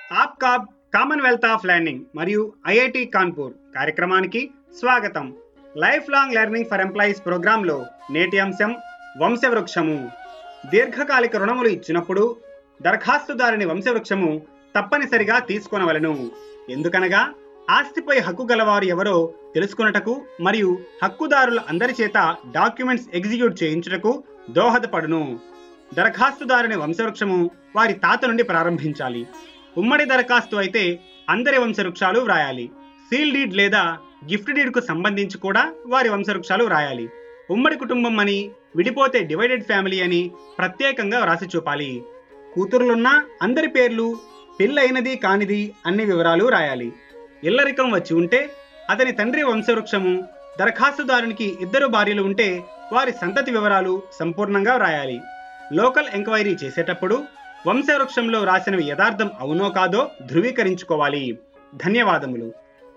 APCOB Commonwealth of learning మరియు IIT Kanpur కార్యక్రమానికి స్వాగతం life long learning for employees ప్రోగ్రాంలో నేటి అంశం వంశవృక్షము దీర్ఘకాలిక రుణములు ఇచ్చినప్పుడు దరఖాస్తుదారుని వంశవృక్షము తప్పనిసరిగా తీసుకొనవలను ఎందుకనగా ఆస్తిపై హక్కు గలవారు ఎవరో తెలుసుకున్నటకు మరియు హక్కుదారుల అందరి చేత డాక్యుమెంట్స్ ఎగ్జిక్యూట్ చేయించుటకు దోహదపడును దరఖాస్తుదారుని వంశవృక్షము వారి తాత నుండి ప్రారంభించాలి ఉమ్మడి దరఖాస్తు అయితే అందరి వంశవృక్షాలు వ్రాయాలి సీల్ డీడ్ లేదా గిఫ్ట్ డీడ్ కు సంబంధించి కూడా వారి వంశవృక్షాలు వ్రాయాలి ఉమ్మడి కుటుంబం అని విడిపోతే డివైడెడ్ ఫ్యామిలీ అని ప్రత్యేకంగా వ్రాసి చూపాలి కూతురులున్న అందరి పేర్లు పెళ్ళైనది కానిది అన్ని వివరాలు రాయాలి ఇల్లరికం వచ్చి ఉంటే అతని తండ్రి వంశవృక్షము దరఖాస్తుదారునికి ఇద్దరు భార్యలు ఉంటే వారి సంతతి వివరాలు సంపూర్ణంగా వ్రాయాలి లోకల్ ఎంక్వైరీ చేసేటప్పుడు వంశవృక్షంలో రాసినవి యథార్థం అవునో కాదో ధృవీకరించుకోవాలి ధన్యవాదములు